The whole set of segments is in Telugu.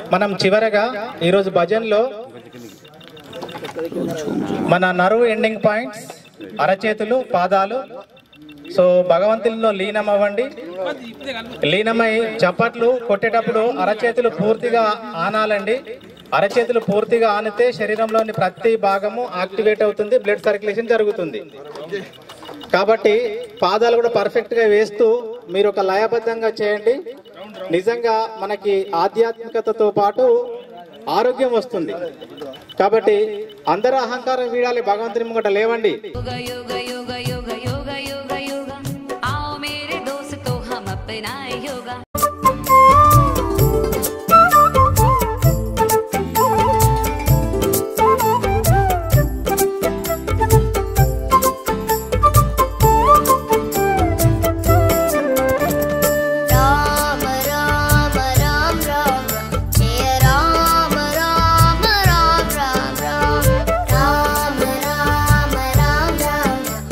మనం చివరగా ఈరోజు భజన్లో మన నరువు ఎండింగ్ పాయింట్స్ అరచేతులు పాదాలు సో భగవంతుల్లో లీనం అవ్వండి లీనమై చప్పట్లు కొట్టేటప్పుడు అరచేతులు పూర్తిగా ఆనాలండి అరచేతులు పూర్తిగా ఆనితే శరీరంలోని ప్రతి భాగము యాక్టివేట్ అవుతుంది బ్లడ్ సర్క్యులేషన్ జరుగుతుంది కాబట్టి పాదాలు కూడా పర్ఫెక్ట్ గా వేస్తూ మీరు ఒక లయబద్ధంగా చేయండి నిజంగా మనకి ఆధ్యాత్మికతతో పాటు ఆరోగ్యం వస్తుంది కాబట్టి అందరూ అహంకారం వీడాలి భగవంతుని ముంగట లేవండి योगा योगा योगा योगा योगा योगा योगा आओ मेरे दोस्तों हम अपनाए योगा राम राम राम राम जय राम राम राम राम राम राम राम राम राम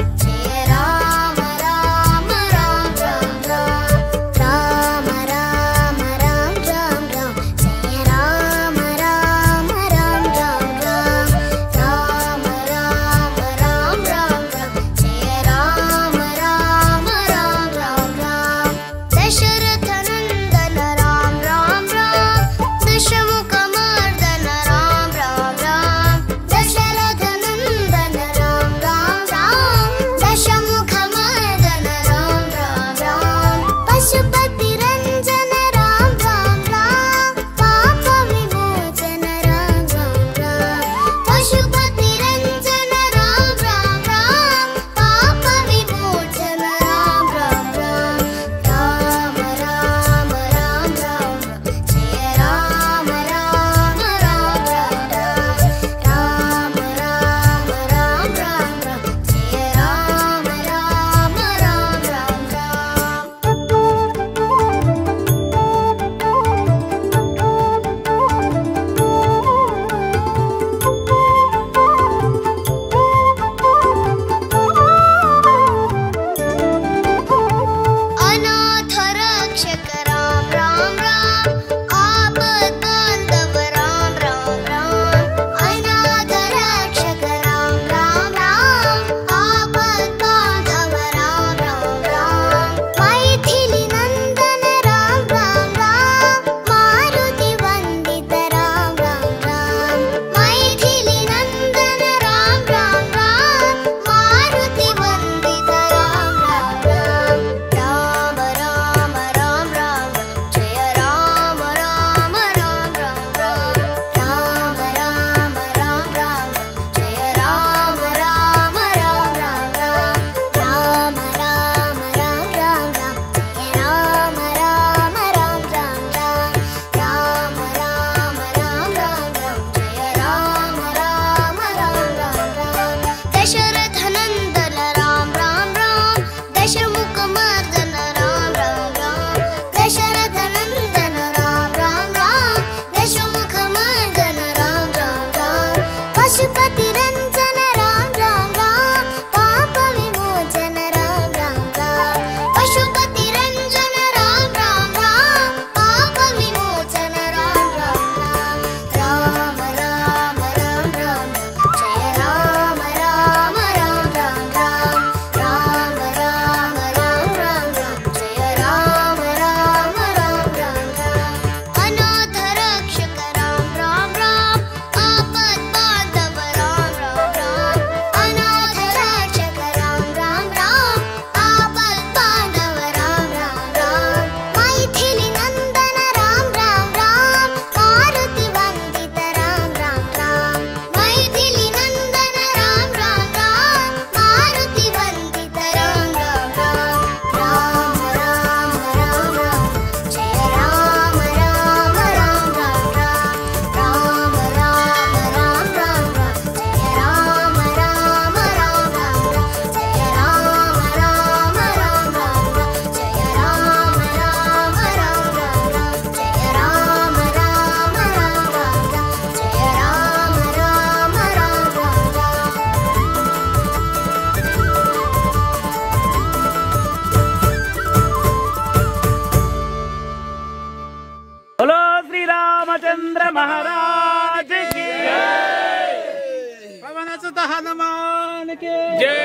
रामचंद्र महाराज की పవన సుత హనుమాన్ కి जय